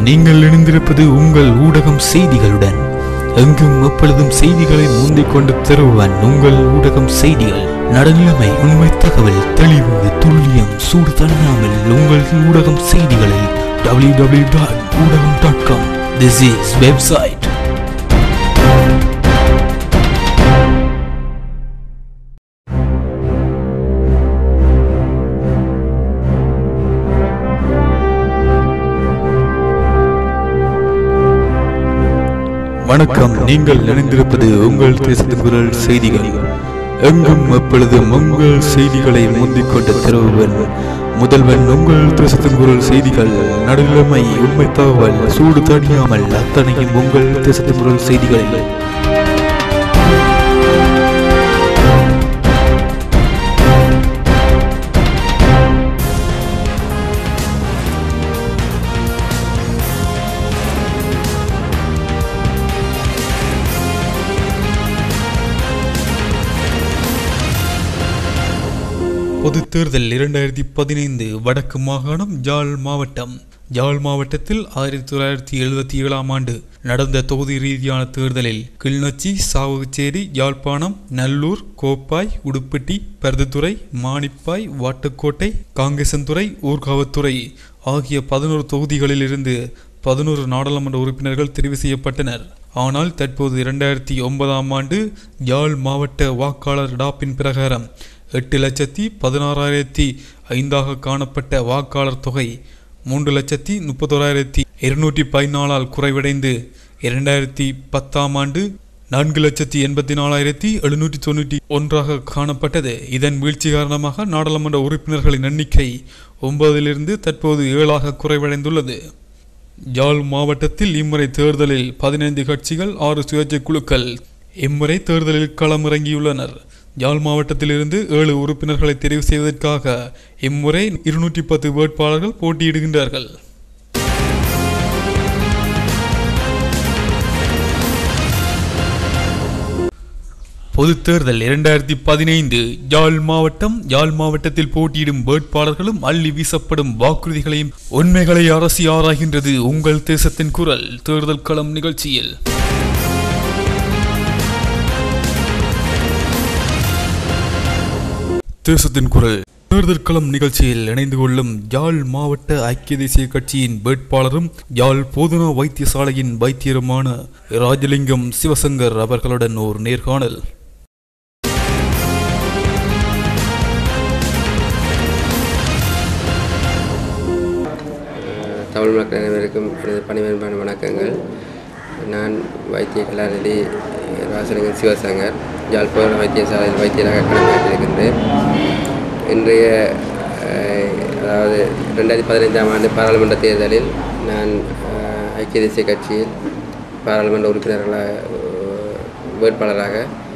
நீங்கள் இணைந்திருப்பது உங்கள் ஊடகம் செய்திகளுடன் எங்கும் எப்பொழுதும் செய்திகளை முந்திக் கொண்டு தருவன் உங்கள் ஊடகம் செய்திகள் நடுநிலைமை உண்மை தகவல் தெளிவு துல்லியம் சூடு தணியாமல் உங்கள் ஊடகம் செய்திகளை www.ஊடகம்.com dot Oodagam dot com this is website வணக்கம் நீங்கள் இணைந்திருப்பது உங்கள் தேசத்தின் குரல் செய்திகள் எங்கும் எப்பொழுதும் உங்கள் செய்திகளை முந்திக் கொண்டு தருவன் முதல்வன் உங்கள் தேசத்தின் குரல் செய்திகள் நடுநிலைமை உண்மை தகவல் சூடு தணியாமல் அத்தனையும் உங்கள் தேசத்தின் குரல் செய்திகளில் பொது தேர்தல் இரண்டாயிரத்தி பதினைந்து வடக்கு மாகாணம் யாழ் மாவட்டம் யாழ் மாவட்டத்தில் ஆயிரத்தி தொள்ளாயிரத்தி எழுபத்தி ஏழாம் ஆண்டு நடந்த தொகுதி ரீதியான தேர்தலில் கிளிநொச்சி சாவகச்சேரி யாழ்ப்பாணம் நல்லூர் கோப்பாய் உடுப்பட்டி பருத்தித்துறை மானிப்பாய் வாட்டுக்கோட்டை காங்கேசன்துறை ஊர்காவத்துறை ஆகிய பதினோரு தொகுதிகளில் இருந்து பதினோரு நாடாளுமன்ற உறுப்பினர்கள் தெரிவு செய்யப்பட்டனர் ஆனால் தற்போது இரண்டாயிரத்தி ஒன்பதாம் ஆண்டு யாழ் மாவட்ட வாக்காளர் டாப்பின் பிரகாரம் எட்டு லட்சத்தி பதினாறாயிரத்தி ஐந்தாக காணப்பட்ட வாக்காளர் தொகை மூன்று லட்சத்தி முப்பத்தோராயிரத்தி இருநூற்றி பதினாலால் குறைவடைந்து இரண்டாயிரத்தி பத்தாம் ஆண்டு நான்கு லட்சத்தி எண்பத்தி நாலாயிரத்தி எழுநூற்றி தொண்ணூற்றி ஒன்றாக காணப்பட்டது இதன் வீழ்ச்சி காரணமாக நாடாளுமன்ற உறுப்பினர்களின் எண்ணிக்கை ஒன்பதிலிருந்து தற்போது ஏழாக குறைவடைந்துள்ளது யாழ் மாவட்டத்தில் இம்முறை தேர்தலில் பதினைந்து கட்சிகள் ஆறு சுயேட்சை குழுக்கள் இம்முறை தேர்தலில் களமிறங்கியுள்ளனர் யாழ் மாவட்டத்திலிருந்து ஏழு உறுப்பினர்களை தெரிவு செய்வதற்காக இம்முறை இருநூற்றி பத்து வேட்பாளர்கள் போட்டியிடுகின்றார்கள் பொது தேர்தல் இரண்டாயிரத்தி பதினைந்து யாழ் மாவட்டம் யாழ் மாவட்டத்தில் போட்டியிடும் வேட்பாளர்களும் அள்ளி வீசப்படும் வாக்குறுதிகளையும் உண்மைகளை அரசி ஆராய்கின்றது உங்கள் தேசத்தின் குரல் தேர்தல் களம் நிகழ்ச்சியில் தேசத்தின் குரல் தேர்தல் களம் நிகழ்ச்சியில் இணைந்து கொள்ளும் யாழ் மாவட்ட ஐக்கிய தேசிய கட்சியின் வேட்பாளரும் யாழ் போதனா வைத்தியசாலையின் வைத்தியருமான ராஜலிங்கம் சிவசங்கர் அவர்களுடன் ஒரு நேர்காணல் தமிழ் மக்கள் அனைவருக்கும் எனது பணிவன்பான வணக்கங்கள் நான் வைத்திய கலாநிதி ராசலிங்கம் சிவசங்கர் யாழ்ப்பாண வைத்தியசாலையில் வைத்தியராக கடமையாற்றிருக்கின்றேன் இன்றைய அஹ், அதாவது ரெண்டாயிரத்தி பதினைந்தாம் ஆண்டு பாராளுமன்ற தேர்தலில் நான் அஹ், ஐக்கிய தேசிய கட்சியில் பாராளுமன்ற உறுப்பினர்களாக அஹ், வேட்பாளராக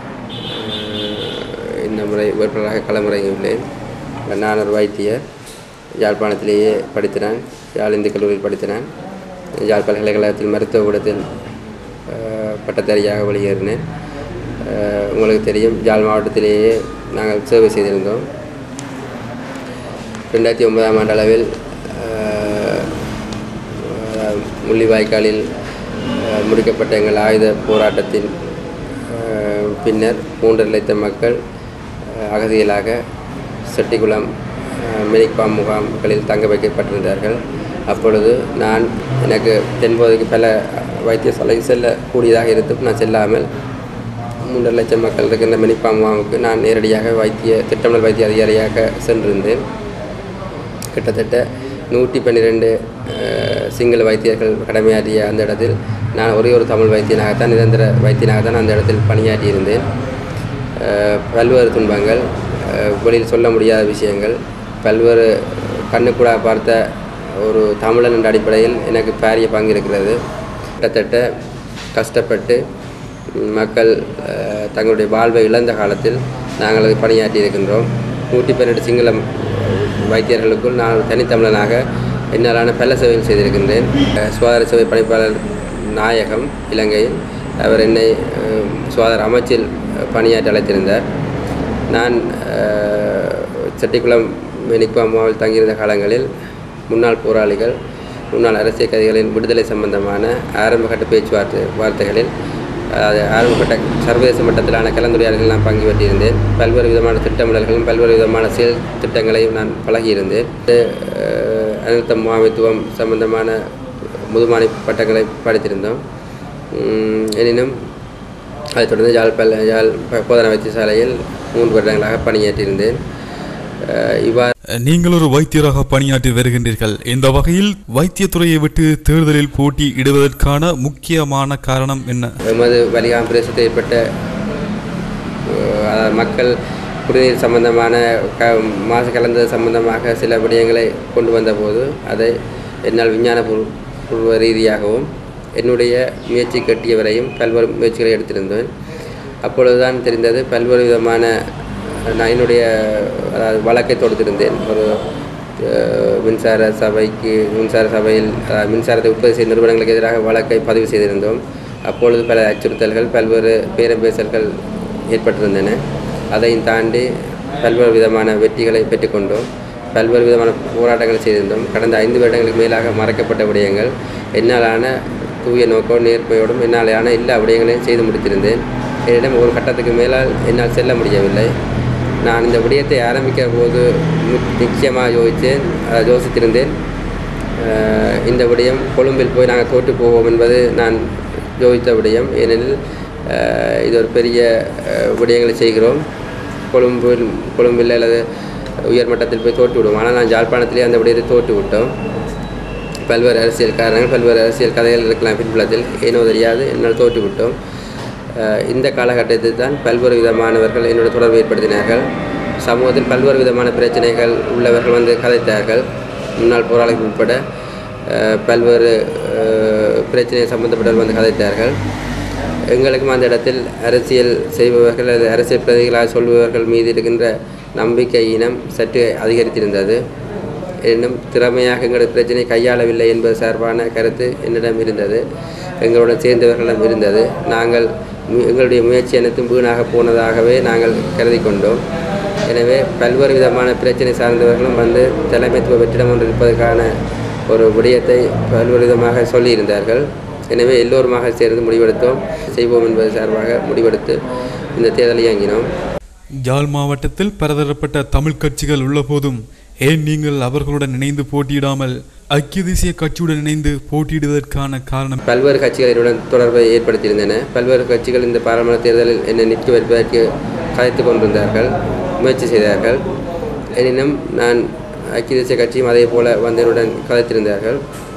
அஹ், இந்த முறை வேட்பாளராக களமிறங்கியுள்ளேன் நான் ஒரு வைத்தியர் யாழ்ப்பாணத்திலேயே படித்தேன் யாழ் இந்து கல்லூரியில் படித்தேன் யாழ் பல்கலைக்கழகத்தில் மருத்துவ கூடத்தில் அஹ், பட்டதாரியாக வெளியேறினேன் அஹ், உங்களுக்கு தெரியும் யாழ் மாவட்டத்திலேயே நாங்கள் சேவை செய்திருந்தோம் ரெண்டாயிரத்தி ஒன்பதாம் ஆண்டு அளவில் அஹ், அஹ், முள்ளிவாய்க்காலில் அஹ், முடிக்கப்பட்ட எங்கள் ஆயுத போராட்டத்தின் அஹ், பின்னர் மூன்றரை லட்சம் மக்கள் அஹ், அகதிகளாக செட்டிக்குளம் அஹ், மினிக்பாம் முகாம்களில் தங்க வைக்கப்பட்டிருந்தார்கள் அப்பொழுது நான் எனக்கு தென்போதைக்கு பல வைத்தியசாலைக்கு செல்லக்கூடியதாக இருந்தும் நான் செல்லாமல் மூன்றரை லட்சம் மக்கள் இருக்கின்ற மினிப்பாம் முகாமுக்கு நான் நேரடியாக வைத்திய திட்டமிடல் வைத்திய அதிகாரியாக சென்றிருந்தேன் கிட்டத்தட்ட நூற்றி பன்னிரெண்டு சிங்கள வைத்தியர்கள் கடமையாற்றிய அந்த இடத்தில் நான் ஒரே ஒரு தமிழ் வைத்தியனாகத்தான் நிரந்தர வைத்தியனாகத்தான் அந்த இடத்தில் பணியாற்றியிருந்தேன் அஹ், பல்வேறு துன்பங்கள் அஹ், வெளியில் சொல்ல முடியாத விஷயங்கள் பல்வேறு கண்ணுக்கூட பார்த்த ஒரு தமிழன் என்ற அடிப்படையில் எனக்கு பாரிய பங்கு இருக்கிறது கிட்டத்தட்ட கஷ்டப்பட்டு ம், மக்கள் அஹ், தங்களுடைய வாழ்வை இழந்த காலத்தில் நாங்கள் அது பணியாற்றி இருக்கின்றோம் நூற்றி பன்னெண்டு சிங்களம் வைத்தியர்களுக்குள் நான் ஒரு தனித்தமிழனாக என்னாலான பல சேவைகள் செய்திருக்கின்றேன் அஹ், சுகாதார சேவை பணிப்பாளர் நாயகம் இலங்கையில் அவர் என்னை அஹ், சுகாதார அமைச்சில் பணியாற்றி அழைத்திருந்தார் நான் அஹ், செட்டிக்குளம் மெனிக்வாமாவில் தங்கியிருந்த காலங்களில் முன்னாள் போராளிகள் முன்னாள் அரசியல் கைதிகளின் விடுதலை சம்பந்தமான ஆரம்பகட்ட பேச்சுவார்த்தை வார்த்தைகளில் அதாவது ஆரம்பகட்ட சர்வதேச மட்டத்திலான கலந்துரையாடல்கள் நான் பங்கு பெற்றிருந்தேன் பல்வேறு விதமான திட்டமிடல்களும் பல்வேறு விதமான செயல் திட்டங்களையும் நான் பழகியிருந்தேன் அஹ், அனர்த்த முகாமைத்துவம் சம்பந்தமான முதுமானை பட்டங்களை படித்திருந்தோம் உம், எனினும் அதைத் தொடர்ந்து யாழ் பல் யாழ் ப- போதனா வைத்தியசாலையில் மூன்று வருடங்களாக பணியாற்றியிருந்தேன் அஹ், இவ்வாறு நீங்கள் ஒரு வைத்தியராக பணியாற்றி வருகின்றீர்கள் இந்த வகையில் வைத்தியத்துறையை விட்டு தேர்தலில் போட்டி இடுவதற்கான முக்கியமான காரணம் என்ன எமது வலிகாம் பிரதேசத்தில் ஏற்பட்ட அஹ், அதாவது மக்கள் குடிநீர் சம்பந்தமான க மாசு கலந்தது சம்பந்தமாக சில விடயங்களை கொண்டு வந்தபோது அதை என்னால் விஞ்ஞான பூர்வ- பூர்வ ரீதியாகவும் என்னுடைய முயற்சி கட்டியவரையும் பல்வேறு முயற்சிகளை எடுத்திருந்தேன் அப்பொழுதுதான் தெரிந்தது பல்வேறு விதமான நான் என்னுடைய அதாவது வழக்கை தொடுத்திருந்தேன் ஒரு அஹ், மின்சார சபைக்கு மின்சார சபையில் அஹ், மின்சாரத்தை உற்பத்தி செய்யும் நிறுவனங்களுக்கு எதிராக வழக்கை பதிவு செய்திருந்தோம் அப்பொழுது பல அச்சுறுத்தல்கள் பல்வேறு பேரம் பேசல்கள் ஏற்பட்டிருந்தன அதையும் தாண்டி பல்வேறு விதமான வெற்றிகளை பெற்றுக்கொண்டோம் பல்வேறு விதமான போராட்டங்களை செய்திருந்தோம் கடந்த ஐந்து வருடங்களுக்கு மேலாக மறைக்கப்பட்ட விடயங்கள் என்னாலான தூய நோக்கம் நேர்மையோடும் என்னாலான எல்லா விடயங்களையும் செய்து முடித்திருந்தேன் என்னிடம் ஒரு கட்டத்துக்கு மேலால் என்னால் செல்ல முடியவில்லை நான் இந்த விடயத்தை ஆரம்பிக்கிற போது நி- நிச்சயமாக யோசித்தேன் அஹ், யோசித்திருந்தேன் அஹ், இந்த விடயம் கொழும்பில் போய் நாங்கள் தோற்று போவோம் என்பது நான் யோசித்த விடயம் ஏனெனில் அஹ், இது ஒரு பெரிய அஹ், விடயங்களை செய்கிறோம் கொழும்பில் கொழும்பில் அல்லது உயர்மட்டத்தில் போய் தோற்று விடுவோம் ஆனால் நான் யாழ்ப்பாணத்திலே அந்த விடயத்தை தோற்று விட்டோம் பல்வேறு அரசியல் காரணங்கள் பல்வேறு அரசியல் கதைகள் இருக்கலாம் பின்புலத்தில் ஏனோ தெரியாது என்னால் தோற்று விட்டோம் அஹ் இந்த காலகட்டத்தில் தான் பல்வேறு விதமானவர்கள் என்னோட தொடர்பு ஏற்படுத்தினார்கள் சமூகத்தில் பல்வேறு விதமான பிரச்சனைகள் உள்ளவர்கள் வந்து கதைத்தார்கள் முன்னாள் போராளிகள் உட்பட அஹ் பல்வேறு அஹ், பிரச்சனை சம்பந்தப்பட்டவர்கள் வந்து கதைத்தார்கள் எங்களுக்கும் அந்த இடத்தில் அரசியல் செய்பவர்கள் அல்லது அரசியல் பிரதிகளாக சொல்பவர்கள் மீது இருக்கின்ற நம்பிக்கை இனம் சற்று அதிகரித்திருந்தது என்னும் திறமையாக எங்களது பிரச்சனை கையாளவில்லை என்பது சார்பான கருத்து என்னிடம் இருந்தது எங்களுடன் சேர்ந்தவர்களிடம் இருந்தது நாங்கள் மு- எங்களுடைய முயற்சி அனைத்தும் வீணாக போனதாகவே நாங்கள் கருதி கொண்டோம் எனவே பல்வேறு விதமான பிரச்சனை சார்ந்தவர்களும் வந்து தலைமைத்துவ வெற்றிடம் ஒன்று இருப்பதற்கான ஒரு விடயத்தை பல்வேறு விதமாக சொல்லியிருந்தார்கள் எனவே எல்லோருமாக சேர்ந்து முடிவெடுத்தோம் செய்வோம் என்பது சார்பாக முடிவெடுத்து இந்த தேர்தலை இயங்கினோம் யாழ் மாவட்டத்தில் பலதரப்பட்ட தமிழ் கட்சிகள் உள்ள போதும் ஏன் நீங்கள் அவர்களுடன் இணைந்து போட்டியிடாமல் ஐக்கிய தேசிய கட்சியுடன் இணைந்து போட்டியிடுவதற்கான காரணம் பல்வேறு கட்சிகள் என்னுடன் தொடர்பை ஏற்படுத்தியிருந்தன பல்வேறு கட்சிகள் இந்த பாராளுமன்ற தேர்தலில் என்னை நிற்க வைப்பதற்கு கதைத்து கொண்டிருந்தார்கள் முயற்சி செய்தார்கள் எனினும் நான் ஐக்கிய தேசிய கட்சியும் அதே போல வந்து என்னுடன் கதைத்திருந்தார்கள்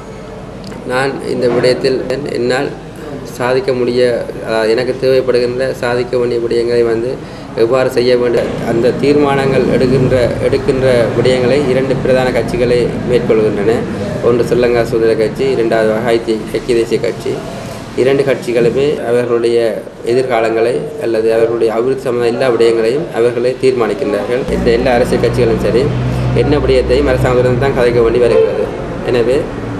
நான் இந்த விடயத்தில் என்னால் சாதிக்க முடிய அதாவது எனக்கு தேவைப்படுகின்ற சாதிக்க வேண்டிய விடயங்களை வந்து எவ்வாறு செய்ய வேண்டும் அந்த தீர்மானங்கள் எடுக்கின்ற எடுக்கின்ற விடயங்களை இரண்டு பிரதான கட்சிகளை மேற்கொள்கின்றன ஒன்று ஸ்ரீலங்கா சுதந்திர கட்சி இரண்டாவது ஐக்கிய ஐக்கிய தேசிய கட்சி இரண்டு கட்சிகளுமே அவர்களுடைய எதிர்காலங்களை அல்லது அவர்களுடைய அபிவிருத்தி சம்பந்த எல்லா விடயங்களையும் அவர்களே தீர்மானிக்கின்றார்கள் இந்த எல்லா அரசியல் கட்சிகளும் சரி என்ன விடயத்தையும் அரசாங்கத்துடன் தான் கதைக்க வேண்டி வருகிறது எனவே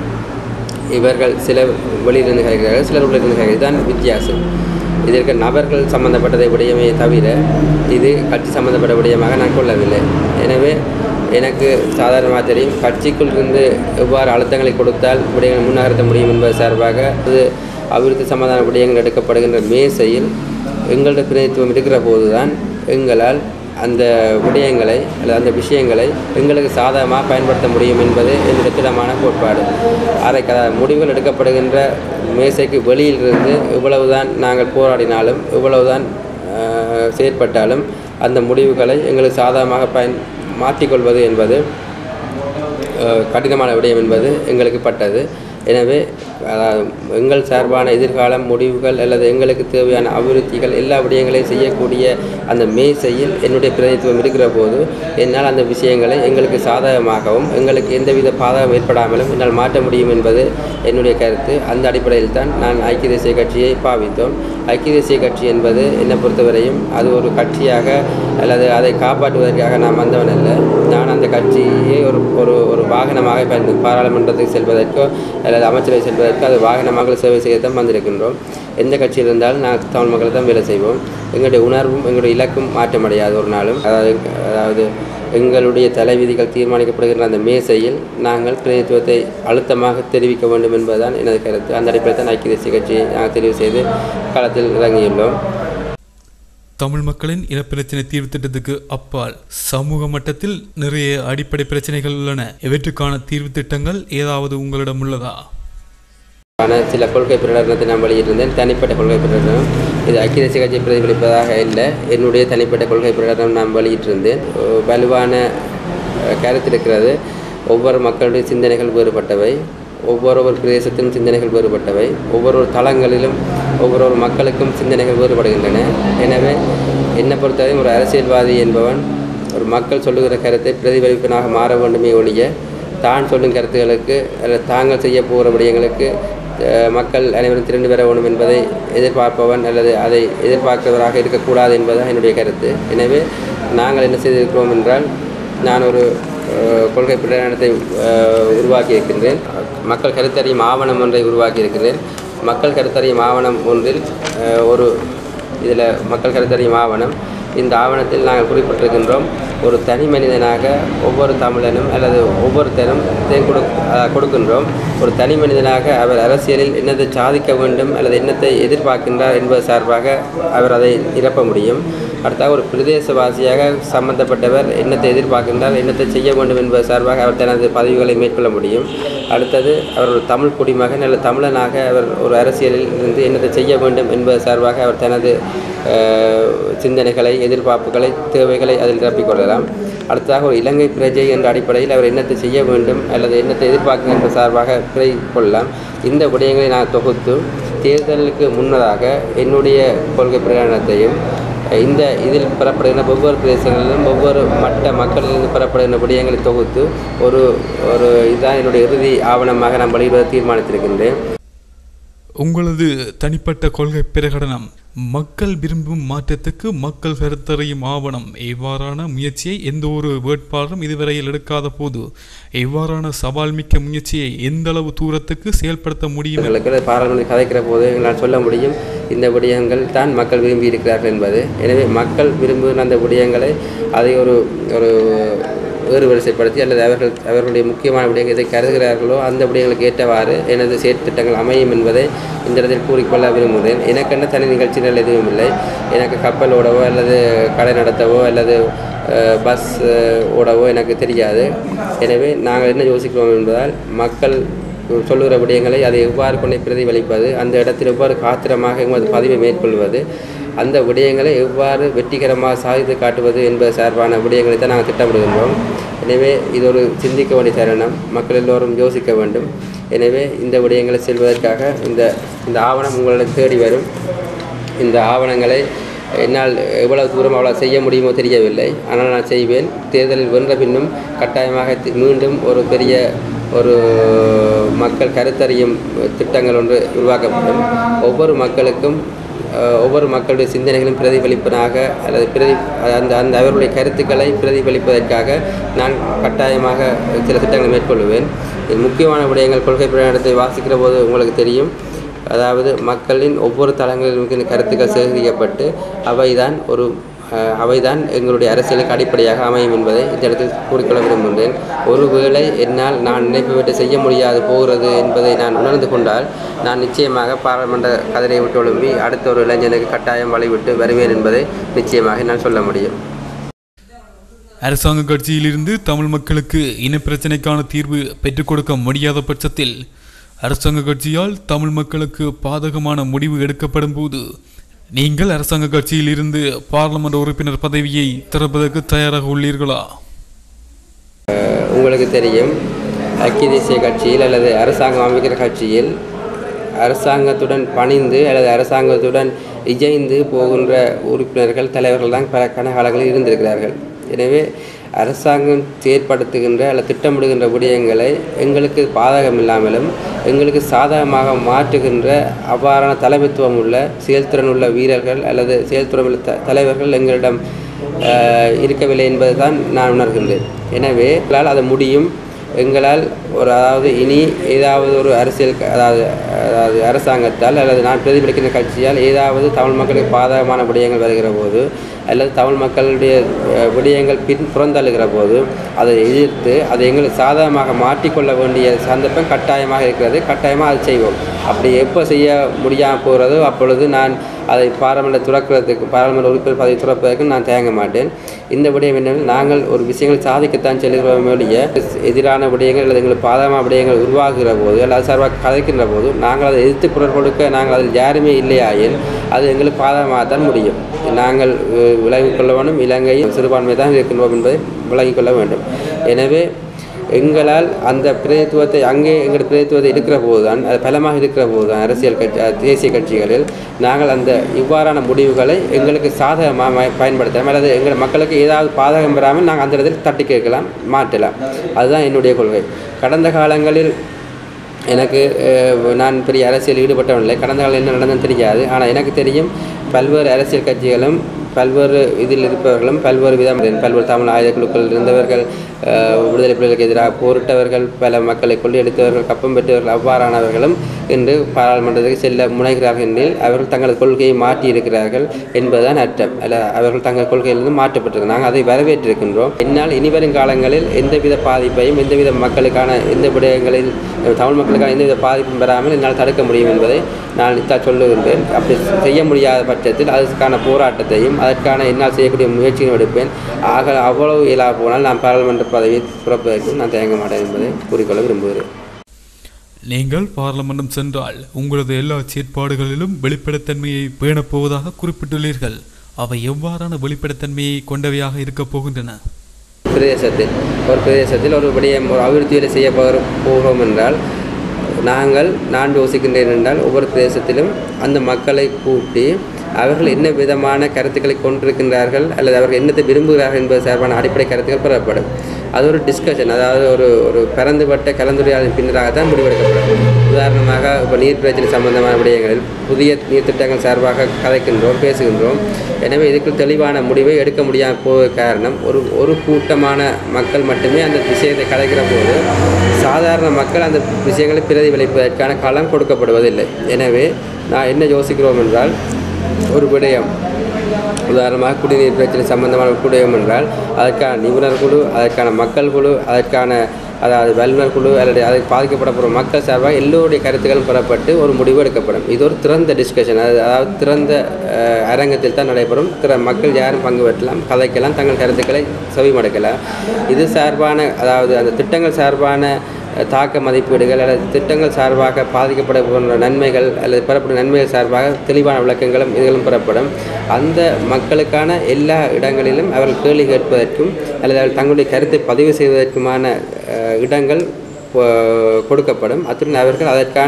இவர்கள் சில வெளியிலிருந்து கதைக்கிறார்கள் சிலர் உள்ளிருந்து கதைக்கிறது தான் வித்தியாசம் இதற்கு நபர்கள் சம்பந்தப்பட்டதை விடயமே தவிர இது கட்சி சம்பந்தப்பட்ட விடயமாக நான் கொள்ளவில்லை எனவே எனக்கு சாதாரணமாக தெரியும் கட்சிக்குள் இருந்து எவ்வாறு அழுத்தங்களை கொடுத்தால் விடயங்களை முன்னகர்த்த முடியும் என்பது சார்பாக அது அபிவிருத்தி சம்பந்தமான விடயங்கள் எடுக்கப்படுகின்ற மேசையில் எங்களது பிரதித்துவம் இருக்கிற போதுதான் எங்களால் அந்த விடயங்களை அல்லது அந்த விஷயங்களை எங்களுக்கு சாதகமாக பயன்படுத்த முடியும் என்பது என்னுடைய திடமான கோட்பாடு அதை க முடிவுகள் எடுக்கப்படுகின்ற மேசைக்கு வெளியிலிருந்து இவ்வளவுதான் நாங்கள் போராடினாலும் இவ்வளவுதான் ஆஹ், செயற்பட்டாலும் அந்த முடிவுகளை எங்களுக்கு சாதகமாக பயன் மாற்றிக்கொள்வது என்பது அஹ், கடினமான விடயம் என்பது எங்களுக்கு பட்டது எனவே அதாவது எங்கள் சார்பான எதிர்காலம் முடிவுகள் அல்லது எங்களுக்கு தேவையான அபிவிருத்திகள் எல்லா விடயங்களையும் செய்யக்கூடிய அந்த மேசையில் என்னுடைய பிரதித்துவம் இருக்கிற போது என்னால் அந்த விஷயங்களை எங்களுக்கு சாதகமாகவும் எங்களுக்கு எந்தவித பாதகம் ஏற்படாமலும் என்னால் மாற்ற முடியும் என்பது என்னுடைய கருத்து அந்த அடிப்படையில் தான் நான் ஐக்கிய தேசிய கட்சியை பாவித்தோம் ஐக்கிய தேசிய கட்சி என்பது என்னை பொறுத்தவரையும் அது ஒரு கட்சியாக அல்லது அதை காப்பாற்றுவதற்காக நான் வந்தவன் அல்ல நான் அந்த கட்சியை ஒரு ஒரு ஒரு வாகனமாக பயன்படுத்தி பாராளுமன்றத்துக்கு செல்வதற்கோ அல்லது அமைச்சரவை செல்வதற்கோ அது வாகனமாக சேவை செய்யத்தான் வந்திருக்கின்றோம் எந்த கட்சியில் இருந்தாலும் நான் தமிழ் மக்கள் தான் வேலை செய்வோம் எங்களுடைய உணர்வும் எங்களுடைய இலக்கும் மாற்றமடையாது ஒரு நாளும் அதாவது அதாவது எங்களுடைய தலைவிதிகள் தீர்மானிக்கப்படுகின்ற அந்த மேசையில் நாங்கள் பிரதித்துவத்தை அழுத்தமாக தெரிவிக்க வேண்டும் என்பதுதான் எனது கருத்து அந்த அடிப்படையில் தான் ஐக்கிய தேசிய கட்சியை நாங்கள் தெரிவு செய்து களத்தில் இறங்கியுள்ளோம் தமிழ் மக்களின் இனப்பிரச்சினை தீர்வு திட்டத்துக்கு அப்பால் சமூக மட்டத்தில் நிறைய அடிப்படை பிரச்சனைகள் உள்ளன இவற்றுக்கான தீர்வு திட்டங்கள் ஏதாவது உங்களிடம் உள்ளதா ஆன சில கொள்கை பிரகடனத்தை நான் வெளியிட்டிருந்தேன் தனிப்பட்ட கொள்கை பிரகடனம் இது ஐக்கிய தேசிய கட்சி பிரதிபலிப்பதாக இல்லை என்னுடைய தனிப்பட்ட கொள்கை பிரகடனம் நான் வெளியிட்டிருந்தேன் அஹ் வலுவான அஹ், கருத்து இருக்கிறது ஒவ்வொரு மக்களுடைய சிந்தனைகள் வேறுபட்டவை ஒவ்வொரு ஒரு பிரதேசத்திலும் சிந்தனைகள் வேறுபட்டவை ஒவ்வொரு ஒரு தளங்களிலும் ஒவ்வொரு ஒரு மக்களுக்கும் சிந்தனைகள் வேறுபடுகின்றன எனவே என்னை பொறுத்தவரை ஒரு அரசியல்வாதி என்பவன் ஒரு மக்கள் சொல்லுகிற கருத்தை பிரதிபலிப்பனாக மாற வேண்டுமே ஒழிய தான் சொல்லும் கருத்துகளுக்கு அல்லது தாங்கள் செய்ய போகிற விடயங்களுக்கு அஹ், மக்கள் அனைவரும் திரண்டு வர வேண்டும் என்பதை எதிர்பார்ப்பவன் அல்லது அதை எதிர்பார்க்கிறவராக இருக்கக்கூடாது என்பதுதான் என்னுடைய கருத்து எனவே நாங்கள் என்ன செய்திருக்கிறோம் என்றால் நான் ஒரு அஹ், கொள்கை பிரகடனத்தை அஹ், உருவாக்கி இருக்கின்றேன் மக்கள் கருத்தறியும் ஆவணம் ஒன்றை உருவாக்கி இருக்கிறேன் மக்கள் கருத்தறியும் ஆவணம் ஒன்றில் அஹ், ஒரு இதில் மக்கள் கருத்தறியும் ஆவணம் இந்த ஆவணத்தில் நாங்கள் குறிப்பிட்டிருக்கின்றோம் ஒரு தனி மனிதனாக ஒவ்வொரு தமிழனும் அல்லது ஒவ்வொருத்தரும் இதை கொடு அஹ் கொடுக்கின்றோம் ஒரு தனி மனிதனாக அவர் அரசியலில் என்னத்தை சாதிக்க வேண்டும் அல்லது என்னத்தை எதிர்பார்க்கின்றார் என்பது சார்பாக அவர் அதை நிரப்ப முடியும் அடுத்தாக ஒரு பிரதேசவாசியாக சம்பந்தப்பட்டவர் என்னத்தை எதிர்பார்க்கின்றார் என்னத்தை செய்ய வேண்டும் என்பது சார்பாக அவர் தனது பதவிகளை மேற்கொள்ள முடியும் அடுத்தது அவர் ஒரு தமிழ் குடிமகன் அல்லது தமிழனாக அவர் ஒரு அரசியலில் இருந்து என்னத்தை செய்ய வேண்டும் என்பது சார்பாக அவர் தனது அஹ், சிந்தனைகளை எதிர்பார்ப்புகளை தேவைகளை அதில் நிரப்பிக் கொள்ளலாம் அடுத்ததாக ஒரு இலங்கை பிரஜை என்ற அடிப்படையில் அவர் என்னத்தை செய்ய வேண்டும் அல்லது என்னத்தை எதிர்பார்க்க என்ற சார்பாக பிழை கொள்ளலாம் இந்த விடயங்களை நான் தொகுத்து தேர்தலுக்கு முன்னதாக என்னுடைய கொள்கை பிரகடனத்தையும் இந்த இதில் பெறப்படுகின்ற ஒவ்வொரு பிரதேசங்களிலும் ஒவ்வொரு மட்ட மக்களிலிருந்து பெறப்படுகின்ற விடயங்களை தொகுத்து ஒரு ஒரு இதுதான் என்னுடைய இறுதி ஆவணமாக நான் வெளியிடுவதை தீர்மானித்திருக்கின்றேன் உங்களது தனிப்பட்ட கொள்கை பிரகடனம் மக்கள் விரும்பும் மாற்றத்துக்கு மக்கள் கருத்தறியும் ஆவணம் இவ்வாறான முயற்சியை எந்த ஒரு வேட்பாளரும் இதுவரையில் எடுக்காத போது இவ்வாறான சவால் மிக்க முயற்சியை எந்த அளவு தூரத்துக்கு செயல்படுத்த முடியும் எங்களுக்கு பாராளுமன்ற கதைக்கிற போது எங்களால் சொல்ல முடியும் இந்த விடயங்கள் தான் மக்கள் விரும்பி இருக்கிறார்கள் என்பது எனவே மக்கள் விரும்புகிற அந்த விடயங்களை அதை ஒரு ஒரு வேறு வரிசைப்படுத்தி அல்லது அவர்கள் அவர்களுடைய முக்கியமான விடயங்கள் எதை கருதுகிறார்களோ அந்த விடயங்களுக்கு ஏற்றவாறு எனது செயற்திட்டங்கள் அமையும் என்பதை இந்த இடத்தில் கூறிக்கொள்ள விரும்புகிறேன் எனக்கென்ன தனி நிகழ்ச்சிகள் எதுவும் இல்லை எனக்கு கப்பல் ஓடவோ அல்லது கடை நடத்தவோ அல்லது அஹ், பஸ் அஹ், ஓடவோ எனக்கு தெரியாது எனவே நாங்கள் என்ன யோசிக்கிறோம் என்பதால் மக்கள் சொல்லுகிற விடயங்களை அதை எவ்வாறு கொண்டு பிரதிபலிப்பது அந்த இடத்தில் எவ்வாறு காத்திரமாக எமது பதிவை மேற்கொள்வது அந்த விடயங்களை எவ்வாறு வெற்றிகரமாக சாதித்து காட்டுவது என்பது சார்பான விடயங்களை தான் நாங்கள் திட்டமிடுகின்றோம் எனவே இது ஒரு சிந்திக்க வேண்டிய தருணம் மக்கள் எல்லோரும் யோசிக்க வேண்டும் எனவே இந்த விடயங்களை செல்வதற்காக இந்த இந்த ஆவணம் உங்களிடம் தேடி வரும் இந்த ஆவணங்களை என்னால் எவ்வளவு தூரம் அவ்வளோ செய்ய முடியுமோ தெரியவில்லை ஆனால் நான் செய்வேன் தேர்தலில் வென்ற பின்னும் கட்டாயமாக தி- மீண்டும் ஒரு பெரிய ஒரு மக்கள் கருத்தறியும் திட்டங்கள் ஒன்று உருவாக்கப்படும் ஒவ்வொரு மக்களுக்கும் அஹ், ஒவ்வொரு மக்களுடைய சிந்தனைகளும் பிரதிபலிப்பதாக அல்லது பிரதி அந்த அந்த அவர்களுடைய கருத்துக்களை பிரதிபலிப்பதற்காக நான் கட்டாயமாக சில திட்டங்களை மேற்கொள்வேன் இது முக்கியமான விடயங்கள் கொள்கை பிரயாணத்தை வாசிக்கிற போது உங்களுக்கு தெரியும் அதாவது மக்களின் ஒவ்வொரு தளங்களிலும் இருக்கின்ற கருத்துக்கள் சேகரிக்கப்பட்டு அவைதான் ஒரு அஹ், அவைதான் எங்களுடைய அரசியலுக்கு அடிப்படையாக அமையும் என்பதை இந்த இடத்தில் கூறிக்கொள்ள விரும்புகின்றேன் ஒருவேளை என்னால் நான் நினைப்பவற்றை செய்ய முடியாது போகிறது என்பதை நான் உணர்ந்து கொண்டால் நான் நிச்சயமாக பாராளுமன்ற கதிரை விட்டு எழும்பி அடுத்த ஒரு இளைஞனுக்கு கட்டாயம் வழிவிட்டு வருவேன் என்பதை நிச்சயமாக நான் சொல்ல முடியும் அரசாங்க கட்சியிலிருந்து தமிழ் மக்களுக்கு இனப்பிரச்சினைக்கான தீர்வு பெற்றுக் கொடுக்க முடியாத பட்சத்தில் அரசாங்க கட்சியால் தமிழ் மக்களுக்கு பாதகமான முடிவு எடுக்கப்படும் போது நீங்கள் அரசாங்க கட்சியிலிருந்து பாராளுமன்ற உறுப்பினர் பதவியை திறப்பதற்கு தயாராக உள்ளீர்களா உங்களுக்கு தெரியும் ஐக்கிய தேசிய கட்சியில் அல்லது அரசாங்கம் அமைக்கிற கட்சியில் அரசாங்கத்துடன் பணிந்து அல்லது அரசாங்கத்துடன் இஜைந்து போகின்ற உறுப்பினர்கள் தலைவர்கள் தான் பல கனகாலங்களில் இருந்திருக்கிறார்கள் எனவே அரசாங்கம் செயற்படுத்துகின்ற அல்லது திட்டமிடுகின்ற விடயங்களை எங்களுக்கு பாதகம் இல்லாமலும் எங்களுக்கு சாதகமாக மாற்றுகின்ற அவ்வாறான தலைமைத்துவம் உள்ள செயல்திறன் உள்ள வீரர்கள் அல்லது செயல்திறன் உள்ள த தலைவர்கள் எங்களிடம் அஹ், இருக்கவில்லை என்பதுதான் நான் உணர்கின்றேன் எனவே எங்களால் அது முடியும் எங்களால் ஒரு அதாவது இனி ஏதாவது ஒரு அரசியல் க- அதாவது அதாவது அரசாங்கத்தால் அல்லது நான் பிரதிபலிக்கின்ற கட்சியால் ஏதாவது தமிழ் மக்களுக்கு பாதகமான விடயங்கள் வருகிற போது அல்லது தமிழ் மக்களுடைய அஹ், விடயங்கள் பின் புறந்தள்ளுகிற போது அதை எதிர்த்து அதை எங்களுக்கு சாதகமாக மாற்றிக்கொள்ள வேண்டிய சந்தர்ப்பம் கட்டாயமாக இருக்கிறது கட்டாயமாக அதை செய்வோம் அப்படி எப்போ செய்ய முடியாமல் போகிறதோ அப்பொழுது நான் அதை பாராளுமன்ற துறக்கிறதுக்கு பாராளுமன்ற உறுப்பினர் பதவி துறப்பதற்கு நான் தயங்க மாட்டேன் இந்த விடயம் என்னவெனில் நாங்கள் ஒரு விஷயங்களை சாதிக்கத்தான் செல்கிறோம் ஒழிய எதிரான விடயங்கள் அல்லது எங்களுக்கு பாதகமான விடயங்கள் உருவாகுகிற போது அல்லது சார்பாக கதைக்கின்ற போது நாங்கள் அதை எதிர்த்து குரல் கொடுக்க நாங்கள் அதில் யாருமே இல்லையாயின் அது எங்களுக்கு பாதகமாகத்தான் முடியும் நாங்கள் அஹ், விலகிக் கொள்ள வேண்டும் இலங்கையில் சிறுபான்மை தான் இருக்கின்றோம் என்பதை விலகிக் கொள்ள வேண்டும் எனவே எங்களால் அந்த பிரதித்துவத்தை அங்கே எங்கள் பிரதித்துவத்தை இருக்கிற போதுதான் அது பலமாக இருக்கிற போதுதான் அரசியல் கட்சி அஹ், தேசிய கட்சிகளில் நாங்கள் அந்த இவ்வாறான முடிவுகளை எங்களுக்கு சாதகமாக ம- பயன்படுத்தலாம் அல்லது எங்கள் மக்களுக்கு ஏதாவது பாதகம் பெறாமல் நாங்கள் அந்த இடத்தில் தட்டி கேட்கலாம் மாற்றலாம் அதுதான் என்னுடைய கொள்கை கடந்த காலங்களில் எனக்கு அஹ், நான் பெரிய அரசியல் ஈடுபட்டவன் இல்லை கடந்த காலம் என்ன நடந்ததுன்னு தெரியாது ஆனால் எனக்கு தெரியும் பல்வேறு அரசியல் கட்சிகளும் பல்வேறு இதில் இருப்பவர்களும் பல்வேறு விதம் பல்வேறு தமிழ் ஆயுத குழுக்கள் இருந்தவர்கள் அஹ், விடுதலை புலிகளுக்கு எதிராக போரிட்டவர்கள் பல மக்களை கொள்ளையடித்தவர்கள் கப்பம் பெற்றவர்கள் அவ்வாறானவர்களும் இன்று பாராளுமன்றத்துக்கு செல்ல முனைகிறார்கள் எனில் அவர்கள் தங்களது கொள்கையை மாற்றி இருக்கிறார்கள் என்பதுதான் அர்த்தம் அல்ல அவர்கள் தங்கள் கொள்கையிலிருந்து மாற்றப்பட்டிருக்கு நாங்கள் அதை வரவேற்றிருக்கின்றோம் என்னால் இனிவரும் காலங்களில் எந்தவித பாதிப்பையும் எந்தவித மக்களுக்கான எந்த விடயங்களில் தமிழ் மக்களுக்கான எந்தவித பாதிப்பும் பெறாமல் என்னால் தடுக்க முடியும் என்பதை நான் இத்தா சொல்லுகின்றேன் அப்படி செய்ய முடியாத பட்சத்தில் அதற்கான போராட்டத்தையும் அதற்கான என்னால் செய்யக்கூடிய முயற்சியும் எடுப்பேன் ஆக அவ்வளவு இயலா போனால் நான் பாராளுமன்ற பதவியை துறப்பதற்கு நான் தயங்க மாட்டேன் என்பதை கூறிக்கொள்ள விரும்புகிறேன் நீங்கள் பார்லமென்றம் சென்றால் உங்களது எல்லா செயற்பாடுகளிலும் வெளிப்படைத்தன்மையை பேணப் போவதாக குறிப்பிட்டுள்ளீர்கள் அவை எவ்வாறான வெளிப்படைத்தன்மையை கொண்டவையாக இருக்கப் போகின்றன பிரதேசத்தில் ஒரு பிரதேசத்தில் ஒரு விடயம் ஒரு அபிவிருத்தி வேலை செய்ய போகிற போகிறோம் என்றால் நாங்கள் நான் யோசிக்கின்றேன் என்றால் ஒவ்வொரு பிரதேசத்திலும் அந்த மக்களை கூட்டி அவர்கள் என்ன விதமான கருத்துக்களை கொண்டிருக்கின்றார்கள் அல்லது அவர்கள் என்னத்தை விரும்புகிறார்கள் என்பது சார்பான அடிப்படை கருத்துக்கள் பெறப்படும் அது ஒரு டிஸ்கஷன் அதாவது ஒரு ஒரு பரந்துபட்ட கலந்துரையாடலின் பின்னராகத்தான் முடிவெடுக்கப்படும் உதாரணமாக இப்போ நீர் பிரச்சனை சம்பந்தமான விடயங்களில் புதிய நீர் திட்டங்கள் சார்பாக கதைக்கின்றோம் பேசுகின்றோம் எனவே இதுக்கு தெளிவான முடிவை எடுக்க முடியாமல் போவதற்கு காரணம் ஒரு ஒரு கூட்டமான மக்கள் மட்டுமே அந்த விஷயத்தை கலைக்கிற போது சாதாரண மக்கள் அந்த விஷயங்களை பிரதிபலிப்பதற்கான களம் கொடுக்கப்படுவதில்லை எனவே நான் என்ன யோசிக்கிறோம் என்றால் ஒரு விடயம் உதாரணமாக குடிநீர் பிரச்சனை சம்பந்தமான ஒரு விடயம் என்றால் அதற்கான நிபுணர் குழு அதற்கான மக்கள் குழு அதற்கான அதாவது வல்லுநர் குழு அல்லது அதுக்கு பாதிக்கப்பட போகிற மக்கள் சார்பாக எல்லோருடைய கருத்துக்களும் பெறப்பட்டு ஒரு முடிவு எடுக்கப்படும் இது ஒரு திறந்த டிஸ்கஷன் அது அதாவது திறந்த அஹ், அரங்கத்தில் தான் நடைபெறும் திற மக்கள் யாரும் பங்கு பெற்றலாம் கதைக்கலாம் தங்கள் கருத்துக்களை செவிமடுக்கலாம் இது சார்பான அதாவது அந்த திட்டங்கள் சார்பான அஹ், தாக்க மதிப்பீடுகள் அல்லது திட்டங்கள் சார்பாக பாதிக்கப்பட போன்ற நன்மைகள் அல்லது பெறப்படும் நன்மைகள் சார்பாக தெளிவான விளக்கங்களும் இதுகளும் பெறப்படும் அந்த மக்களுக்கான எல்லா இடங்களிலும் அவர்கள் கேள்வி கேட்பதற்கும் அல்லது அவர்கள் தங்களுடைய கருத்தை பதிவு செய்வதற்குமான அஹ், இடங்கள் கொ- கொடுக்கப்படும் அத்துடன் அவர்கள் அதற்கான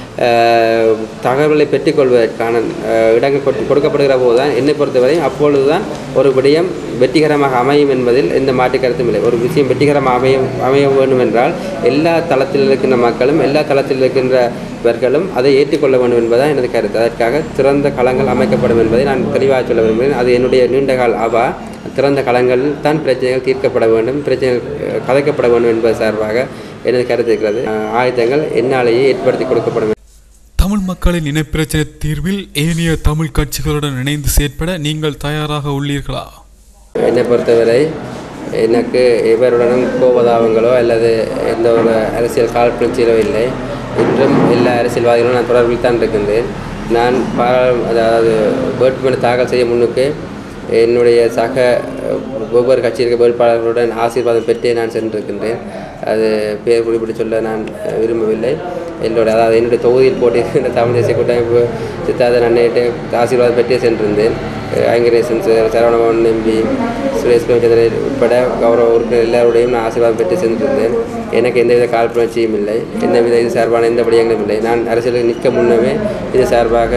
அஹ், தகவல்களை பெற்றுக்கொள்வதற்கான அஹ், இடங்கள் கொடு- கொடுக்கப்படுகிற போது தான் என்னை பொறுத்தவரை அப்பொழுது தான் ஒரு விடயம் வெற்றிகரமாக அமையும் என்பதில் எந்த மாற்று கருத்தும் இல்லை ஒரு விஷயம் வெற்றிகரமாக அமையும் அமைய வேண்டும் என்றால் எல்லா தளத்தில் இருக்கின்ற மக்களும் எல்லா தளத்தில் இருக்கின்றவர்களும் அதை ஏற்றுக்கொள்ள வேண்டும் என்பதுதான் எனது கருத்து அதற்காக திறந்த களங்கள் அமைக்கப்படும் என்பதை நான் தெளிவாக சொல்ல விரும்புகிறேன் அது என்னுடைய நீண்டகால அவா திறந்த களங்களில் தான் பிரச்சனைகள் தீர்க்கப்பட வேண்டும் பிரச்சனைகள் அஹ், கதைக்கப்பட வேண்டும் என்பது சார்பாக எனது கருத்து இருக்கிறது அஹ், ஆயுதங்கள் என்னாலேயே ஏற்படுத்தி கொடுக்கப்படும் தமிழ் மக்களின் இனப்பிரச்சனை தீர்வில் ஏனைய தமிழ் கட்சிகளுடன் இணைந்து செயற்பட நீங்கள் தயாராக உள்ளீர்களா என்னை பொறுத்தவரை எனக்கு எவருடனும் கோபதாபங்களோ அல்லது எந்த ஒரு அரசியல் காழ்ப்புணர்ச்சியிலோ இல்லை இன்றும் எல்லா அரசியல்வாதிகளும் நான் தொடர்பில் தான் இருக்கின்றேன் நான் பாராளு அதாவது வேட்புமனு தாக்கல் செய்ய முன்னுக்கு என்னுடைய சக அஹ், ஒவ்வொரு கட்சியில் இருக்க வேட்பாளர்களுடன் ஆசீர்வாதம் பெற்றே நான் சென்றிருக்கின்றேன் அது பேர் குறிப்பிட்டு சொல்ல நான் அஹ், விரும்பவில்லை என்னோட அதாவது என்னுடைய தொகுதியில் போட்டியிருக்கின்ற தமிழ் தேசிய கூட்டமைப்பு சித்தார்த்த அன்னையிட்டு ஆசீர்வாதம் பெற்றே சென்றிருந்தேன் அஹ், ஐங்கரேசன் சார் சரவணபவன் எம்பி சுரேஷ் பிரேமச்சந்திரன் உட்பட கௌரவ உறுப்பினர் எல்லாருடையும் நான் ஆசீர்வாதம் பெற்று சென்றிருந்தேன் எனக்கு எந்தவித காழ்ப்புணர்ச்சியும் இல்லை எந்தவித இது சார்பான எந்த விடயங்களும் இல்லை நான் அரசியலில் நிற்க முன்னமே இது சார்பாக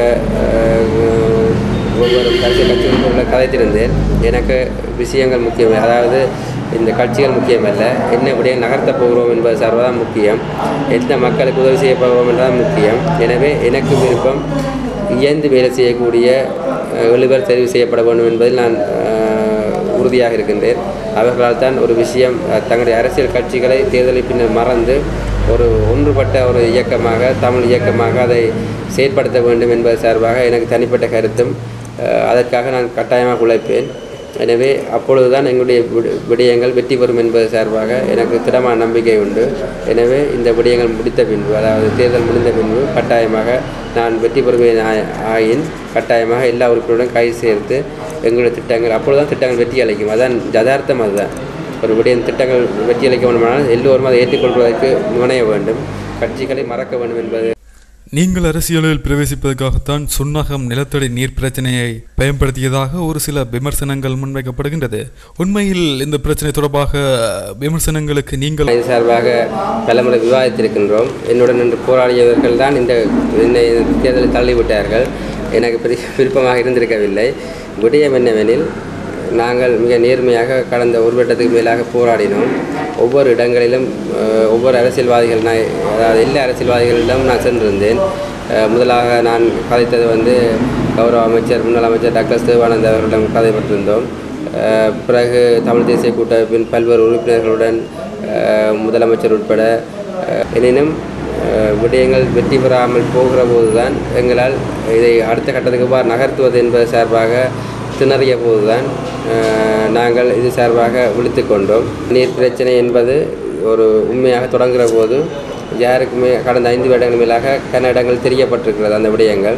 அஹ், ஒவ்வொரு அரசியல் கட்சிகளுக்குள்ள கதைத்திருந்தேன் எனக்கு விஷயங்கள் முக்கியம் அதாவது இந்த கட்சிகள் முக்கியமல்ல என்ன விடயம் நகர்த்தப் போகிறோம் என்பது சார்பாக முக்கியம் எந்த மக்களுக்கு உதவி செய்ய போகிறோம் என்பதுதான் முக்கியம் எனவே எனக்கு விருப்பம் இயந்து வேலை செய்யக்கூடிய அஹ், எழுவர் தெரிவு செய்யப்பட வேண்டும் என்பதில் நான் அஹ், உறுதியாக இருக்கின்றேன் அவர்களால் தான் ஒரு விஷயம் அஹ், தங்களுடைய அரசியல் கட்சிகளை தேர்தலில் பின்னர் மறந்து ஒரு ஒன்றுபட்ட ஒரு இயக்கமாக தமிழ் இயக்கமாக அதை செயற்படுத்த வேண்டும் என்பது சார்பாக எனக்கு தனிப்பட்ட கருத்தும் அஹ், அதற்காக நான் கட்டாயமாக உழைப்பேன் எனவே அப்பொழுதுதான் எங்களுடைய விட- விடயங்கள் வெற்றி பெறும் என்பது சார்பாக எனக்கு திடமான நம்பிக்கை உண்டு எனவே இந்த விடயங்கள் முடித்த பின்பு அதாவது தேர்தல் முடிந்த பின்பு கட்டாயமாக நான் வெற்றி பெறுவேன் ஆ- ஆயின் கட்டாயமாக எல்லா உறுப்பினருடன் கை சேர்த்து எங்களுடைய திட்டங்கள் அப்பொழுதுதான் திட்டங்கள் வெற்றி அளிக்கும் அதான் யதார்த்தம் அதுதான் ஒரு விடயம் திட்டங்கள் வெற்றி அளிக்க வேண்டுமானால் எல்லோரும் அதை ஏற்றுக்கொள்வதற்கு முனைய வேண்டும் கட்சிகளை மறக்க வேண்டும் என்பது நீங்கள் அரசியலில் பிரவேசிப்பதற்காகத்தான் சுண்ணாகம் நிலத்தடி நீர் பிரச்சனையை பயன்படுத்தியதாக ஒரு சில விமர்சனங்கள் முன்வைக்கப்படுகின்றது உண்மையில் இந்த பிரச்சனை தொடர்பாக விமர்சனங்களுக்கு நீங்கள் இது சார்பாக பலமுறை விவாதித்திருக்கின்றோம் என்னுடன் நின்று போராடியவர்கள் தான் இந்த என்னை தேர்தலில் தள்ளிவிட்டார்கள் எனக்கு பெரிய விருப்பமாக இருந்திருக்கவில்லை விடயம் என்னவெனில் நாங்கள் மிக நேர்மையாக கடந்த ஒரு வருடத்துக்கு மேலாக போராடினோம் ஒவ்வொரு இடங்களிலும் அஹ், ஒவ்வொரு அரசியல்வாதிகள் நான் அதாவது எல்லா அரசியல்வாதிகளிடம் நான் சென்றிருந்தேன் அஹ், முதலாக நான் கதைத்தது வந்து கௌரவ அமைச்சர் முன்னாள் அமைச்சர் டாக்டர் சிவானந்த் அவர்களிடம் கதைப்பட்டிருந்தோம் அஹ் பிறகு தமிழ் தேசிய கூட்டமைப்பின் பல்வேறு உறுப்பினர்களுடன் அஹ் முதலமைச்சர் உட்பட அஹ் எனினும் அஹ் விடயங்கள் வெற்றி பெறாமல் போகிற போதுதான் எங்களால் இதை அடுத்த கட்டத்துக்கு எவ்வாறு நகர்த்துவது என்பது சார்பாக திணறிய போதுதான் அஹ் நாங்கள் இது சார்பாக விழித்து கொண்டோம் நீர் பிரச்சனை என்பது ஒரு உண்மையாக தொடங்குகிற போது யாருக்குமே கடந்த ஐந்து வருடங்கள் மேலாக கன இடங்கள் தெரியப்பட்டிருக்கிறது அந்த விடயங்கள்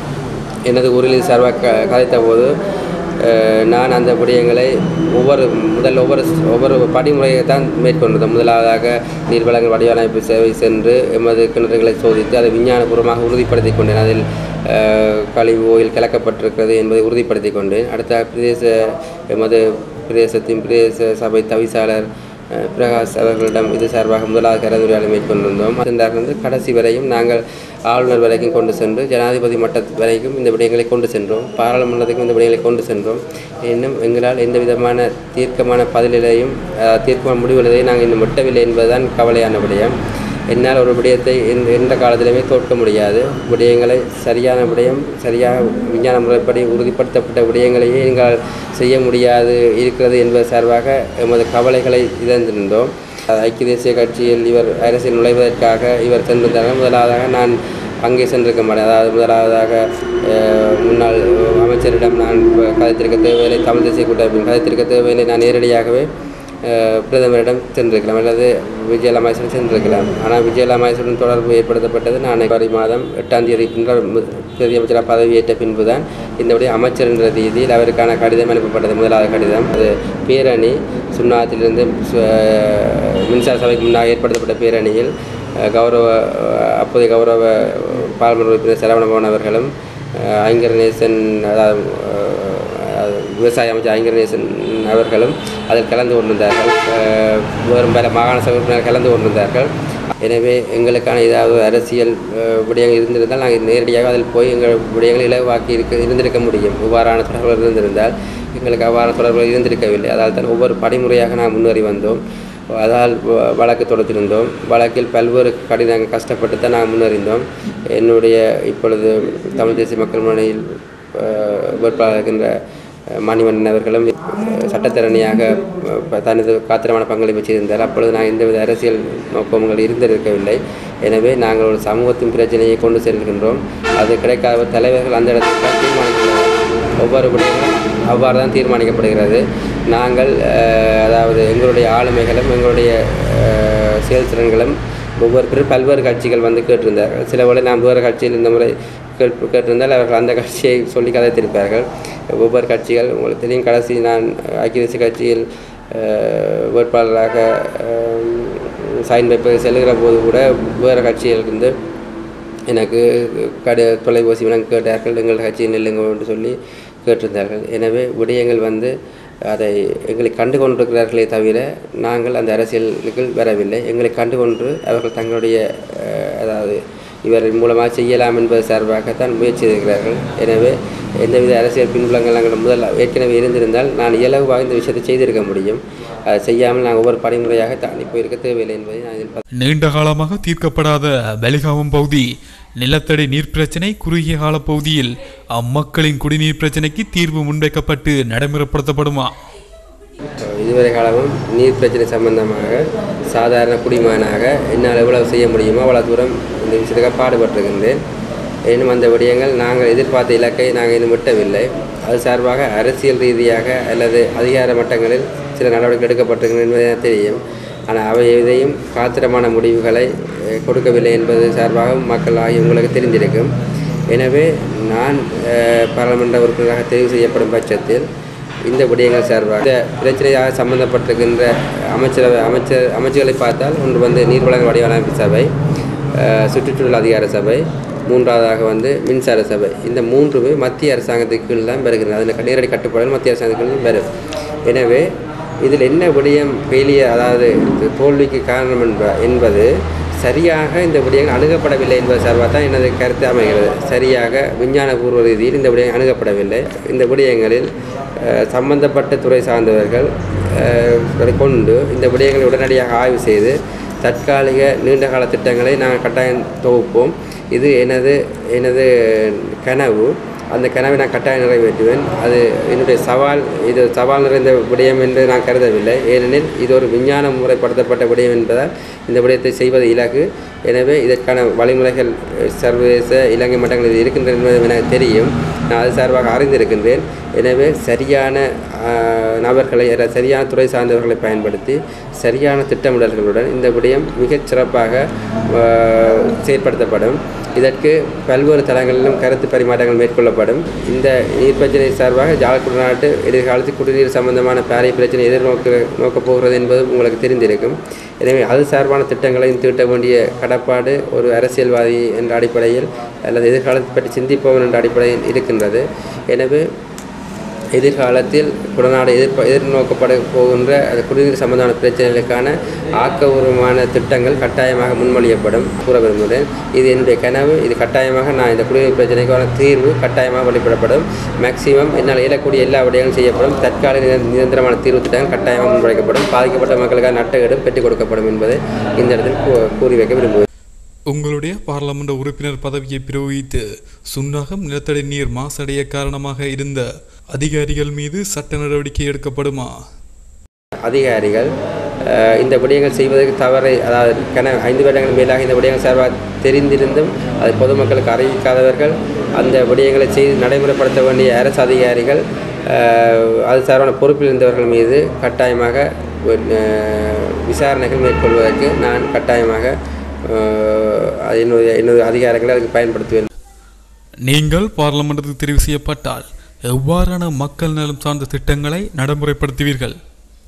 எனது ஊரில் சார்பாக க கதைத்த போது அஹ், நான் அந்த விடயங்களை ஒவ்வொரு முதல் ஒவ்வொரு ஒவ்வொரு படிமுறையை தான் மேற்கொண்டது முதலாவதாக நீர்வளங்கள் வடிவமைப்பு சேவை சென்று எமது கிணறுகளை சோதித்து அதை விஞ்ஞானபூர்வமாக உறுதிப்படுத்தி கொண்டேன் அதில் அஹ், கழிவு ஓயில் கலக்கப்பட்டிருக்கிறது என்பதை உறுதிப்படுத்தி கொண்டேன் அடுத்த பிரதேச எமது பிரதேசத்தின் பிரதேச சபை தவிசாளர் அஹ் பிரகாஷ் அவர்களிடம் இது சார்பாக முதலாவது கலந்துரையாடலை மேற்கொண்டிருந்தோம் அதிலிருந்து கடைசி வரையும் நாங்கள் ஆளுநர் வரைக்கும் கொண்டு சென்று ஜனாதிபதி மட்ட வரைக்கும் இந்த விடயங்களை கொண்டு சென்றோம் பாராளுமன்றத்துக்கும் இந்த விடயங்களை கொண்டு சென்றோம் இன்னும் எங்களால் எந்த விதமான தீர்க்கமான பதிலையும் அஹ், தீர்க்கமான முடிவுகளையும் நாங்கள் இன்னும் எட்டவில்லை என்பதுதான் கவலையான விடயம் என்னால் ஒரு விடயத்தை எந்த எந்த காலத்திலுமே தோற்க முடியாது விடயங்களை சரியான விடயம் சரியாக விஞ்ஞான முறைப்படி உறுதிப்படுத்தப்பட்ட விடயங்களையே எங்களால் செய்ய முடியாது இருக்கிறது என்பது சார்பாக எமது கவலைகளை இழந்திருந்தோம் ஐக்கிய தேசிய கட்சியில் இவர் அரசியல் நுழைவதற்காக இவர் சென்றிருந்தார்கள் முதலாவதாக நான் அங்கே சென்றிருக்க மாட்டேன் அதாவது முதலாவதாக அஹ், முன்னாள் அமைச்சரிடம் நான் கதைத்திருக்க தேவையில்லை தமிழ் தேசிய கூட்டமைப்பின் கதைத்திருக்க தேவையில்லை நான் நேரடியாகவே அஹ் பிரதமரிடம் சென்றிருக்கலாம் அல்லது விஜயலாமாயசுடன் சென்றிருக்கலாம் ஆனால் விஜயலாமாயசுடன் தொடர்பு ஏற்படுத்தப்பட்டது நான் ஜனவரி மாதம் எட்டாம் தேதி பின்னர் மு- பிரதி அமைச்சராக பதவியேற்ற பின்புதான் இந்தபடி அமைச்சர் என்ற ரீதியில் அவருக்கான கடிதம் அனுப்பப்பட்டது முதலாவது கடிதம் அது பேரணி சுண்ணாத்திலிருந்து சு- மின்சார சபைக்கு முன்னாக ஏற்படுத்தப்பட்ட பேரணியில் அஹ், கௌரவ அஹ், அப்போதைய கௌரவ பாராளுமன்ற உறுப்பினர் சரவணபவன் அவர்களும் அஹ், ஐங்கர் நேசன் அதாவது அஹ், விவசாய அமைச்சர் ஐங்கரநேசன் அவர்களும் அதில் கலந்து கொண்டிருந்தார்கள் அஹ், வேறும் பல மாகாண சபை உறுப்பினர்கள் கலந்து கொண்டிருந்தார்கள் எனவே எங்களுக்கான ஏதாவது அரசியல் அஹ், விடயங்கள் இருந்திருந்தால் நாங்கள் நேரடியாக அதில் போய் எங்கள் விடயங்களை இலவாக்கி இருக்க இருந்திருக்க முடியும் இவ்வாறான தொடர்புகள் இருந்திருந்தால் எங்களுக்கு அவ்வாறான தொடர்புகள் இருந்திருக்கவில்லை அதால் தான் ஒவ்வொரு படிமுறையாக நாம் முன்னேறி வந்தோம் அதால் வ- வழக்கு தொடுத்திருந்தோம் வழக்கில் பல்வேறு கடிதங்கள் கஷ்டப்பட்டு தான் நாங்கள் முன்னேறிந்தோம் என்னுடைய இப்பொழுது தமிழ் தேசிய மக்கள் முன்னணியில் அஹ், வேட்பாளர் இருக்கின்ற அஹ், மணிவண்ணன் அவர்களும் அஹ், சட்டத்தரணியாக அஹ், ப- தனது காத்திரமான பங்களிப்பு செய்திருந்தார் அப்பொழுது நான் எந்தவித அரசியல் நோக்கங்கள் இருந்திருக்கவில்லை எனவே நாங்கள் ஒரு சமூகத்தின் பிரச்சனையை கொண்டு செல்கின்றோம் அது கிடைக்காத தலைவர்கள் அந்த இடத்தில் தான் தீர்மானிக்கிறார்கள் ஒவ்வொரு விடயங்களும் அவ்வாறு தான் தீர்மானிக்கப்படுகிறது நாங்கள் அஹ், அதாவது எங்களுடைய ஆளுமைகளும் எங்களுடைய அஹ், செயல்திறன்களும் ஒவ்வொரு பேர் பல்வேறு கட்சிகள் வந்து கேட்டிருந்தார்கள் சில வேளை நாம் வேறு கட்சியில் இந்த முறை கேட்டு கேட்டிருந்தால் அவர்கள் அந்த கட்சியை சொல்லி கதைத்திருப்பார்கள் ஒவ்வொரு கட்சிகள் உங்களுக்கு தெரியும் கடைசி நான் ஐக்கிய தேசிய கட்சியில் அஹ், வேட்பாளராக அஹ், சைன் வைப்பது செல்லுகிற போது கூட வேறு கட்சியிலிருந்து எனக்கு கடு தொலைபேசி மூலம் கேட்டார்கள் எங்கள் கட்சியில் நில்லுங்க என்று சொல்லி கேட்டிருந்தார்கள் எனவே விடயங்கள் வந்து அதை எங்களை கண்டு கொண்டிருக்கிறார்களே தவிர நாங்கள் அந்த அரசியலுக்கு வரவில்லை எங்களை கண்டு கொண்டு அவர்கள் தங்களுடைய அஹ், அதாவது இவரின் மூலமாக செய்யலாம் என்பது சார்பாகத்தான் முயற்சி செய்திருக்கிறார்கள் எனவே எந்தவித அரசியல் பின்புலங்கள் நாங்கள் முதல் ஏற்கனவே இருந்திருந்தால் நான் இலகுவாக இந்த விஷயத்தை செய்திருக்க முடியும் அதை செய்யாமல் நான் ஒவ்வொரு படிமுறையாக தாண்டி போயிருக்க தேவையில்லை என்பதை நான் இதில் நீண்ட காலமாக தீர்க்கப்படாத வெளிகாமம் பகுதி நிலத்தடி நீர் பிரச்சினை குறுகிய கால பகுதியில் அம்மக்களின் குடிநீர் பிரச்சினைக்கு தீர்வு முன்வைக்கப்பட்டு நடைமுறைப்படுத்தப்படுமா இதுவரை காலமும் நீர் பிரச்சனை சம்பந்தமாக சாதாரண குடிமகனாக என்னால் எவ்வளவு செய்ய முடியுமோ அவ்வளோ தூரம் இந்த விஷயத்துக்காக பாடுபட்டிருக்கின்றேன் எனினும் அந்த விடயங்கள் நாங்கள் எதிர்பார்த்த இலக்கை நாங்கள் இன்னும் விட்டவில்லை அது சார்பாக அரசியல் ரீதியாக அல்லது அதிகார மட்டங்களில் சில நடவடிக்கை எடுக்கப்பட்டிருக்கின்றன என்பது எனக்கு தெரியும் ஆனால் அவை எதையும் காத்திரமான முடிவுகளை அஹ், கொடுக்கவில்லை என்பது சார்பாக மக்கள் ஆகிய உங்களுக்கு தெரிந்திருக்கும் எனவே நான் அஹ், பாராளுமன்ற உறுப்பினராக தெரிவு செய்யப்படும் பட்சத்தில் இந்த விடயங்கள் சார்பாக இந்த பிரச்சனையாக சம்பந்தப்பட்டிருக்கின்ற அமைச்சரவை அமைச்சர் அமைச்சர்களை பார்த்தால் ஒன்று வந்து நீர்வளங்கள் வடிவமைப்பு சபை அஹ், சுற்றுச்சூழல் அதிகார சபை மூன்றாவதாக வந்து மின்சார சபை இந்த மூன்றுமே மத்திய அரசாங்கத்துக்கு கீழ் தான் வருகிறது அதில் நேரடி கட்டுப்பாடுகள் மத்திய அரசாங்கத்துக்கு கீழ் வரும் எனவே இதில் என்ன விடயம் ஃபெயிலியர் அதாவது இது தோல்விக்கு காரணம் என்ப என்பது சரியாக இந்த விடயங்கள் அணுகப்படவில்லை என்பது சார்பாக தான் எனது கருத்து அமைகிறது சரியாக விஞ்ஞானபூர்வ ரீதியில் இந்த விடயம் அணுகப்படவில்லை இந்த விடயங்களில் அஹ், சம்பந்தப்பட்ட துறை சார்ந்தவர்கள் அஹ், அதை கொண்டு இந்த விடயங்களை உடனடியாக ஆய்வு செய்து தற்காலிக நீண்டகால திட்டங்களை நாங்கள் கட்டாயம் தொகுப்போம் இது எனது எனது கனவு அந்த கனவை நான் கட்டாயம் நிறைவேற்றுவேன் அது என்னுடைய சவால் இது சவால் நிறைந்த விடயம் என்று நான் கருதவில்லை ஏனெனில் இது ஒரு விஞ்ஞான முறைப்படுத்தப்பட்ட விடயம் என்பதால் இந்த விடயத்தை செய்வது இலக்கு எனவே இதற்கான வழிமுறைகள் அஹ், சர்வதேச இலங்கை மட்டங்களில் இருக்கின்றன என்பது எனக்கு தெரியும் நான் அது சார்பாக அறிந்திருக்கின்றேன் எனவே சரியான ஆஹ், நபர்களை அல்லது சரியான துறை சார்ந்தவர்களை பயன்படுத்தி சரியான திட்டமிடல்களுடன் இந்த விடயம் மிகச் சிறப்பாக ஆஹ், செயற்படுத்தப்படும் இதற்கு பல்வேறு தளங்களிலும் கருத்து பரிமாற்றங்கள் மேற்கொள்ளப்படும் இந்த நீர் பிரச்சனை சார்பாக ஜாழ்குடி நாட்டு எதிர்காலத்தில் குடிநீர் சம்பந்தமான பாரிய பிரச்சனை எதிர்நோக்க நோக்கப் போகிறது என்பது உங்களுக்கு தெரிந்திருக்கும் எனவே அது சார்பான திட்டங்களையும் தீட்ட வேண்டிய கடப்பாடு ஒரு அரசியல்வாதி என்ற அடிப்படையில் அல்லது எதிர்காலத்தை பற்றி சிந்திப்பவன் என்ற அடிப்படையில் இருக்கின்றது எனவே எதிர்காலத்தில் குடநாடு எதிர்ப்ப எதிர்நோக்கப்பட போகின்ற அந்த குடிநீர் சம்பந்தமான பிரச்சனைகளுக்கான ஆக்கபூர்வமான திட்டங்கள் கட்டாயமாக முன்மொழியப்படும் கூற விரும்புகிறேன் இது என்னுடைய கனவு இது கட்டாயமாக நான் இந்த குடிநீர் பிரச்சனைக்கான தீர்வு கட்டாயமாக வெளிப்படப்படும் மேக்சிமம் என்னால் இயலக்கூடிய எல்லா விடயங்களும் செய்யப்படும் தற்காலிக நிர- நிரந்தரமான தீர்வு திட்டங்கள் கட்டாயமாக முன்வைக்கப்படும் பாதிக்கப்பட்ட மக்களுக்கான நட்டகடும் பெற்றுக் கொடுக்கப்படும் என்பதை இந்த இடத்தில் கூ- கூறி வைக்க விரும்புகிறேன் உங்களுடைய பாராளுமன்ற உறுப்பினர் பதவியை பிரயோகித்து சுன்னாகம் நிலத்தடி நீர் மாசடைய காரணமாக இருந்த அதிகாரிகள் மீது சட்ட நடவடிக்கை எடுக்கப்படுமா அதிகாரிகள் அஹ், இந்த விடயங்கள் செய்வதற்கு தவறை அதாவது கன ஐந்து வருடங்கள் மேலாக இந்த விடயங்கள் சார்பாக தெரிந்திருந்தும் அதை பொதுமக்களுக்கு அறிவிக்காதவர்கள் அந்த விடயங்களை செய்து நடைமுறைப்படுத்த வேண்டிய அரசு அதிகாரிகள் அஹ், அது சார்பான பொறுப்பில் இருந்தவர்கள் மீது கட்டாயமாக அஹ், விசாரணைகள் மேற்கொள்வதற்கு நான் கட்டாயமாக அஹ், அது என்னுடைய என்னுடைய அதிகாரங்களை அதுக்கு பயன்படுத்துவேன் நீங்கள் பாராளுமன்றத்தில் தெரிவு செய்யப்பட்டால் எவ்வாறான மக்கள் நலம் சார்ந்த திட்டங்களை நடைமுறைப்படுத்துவீர்கள்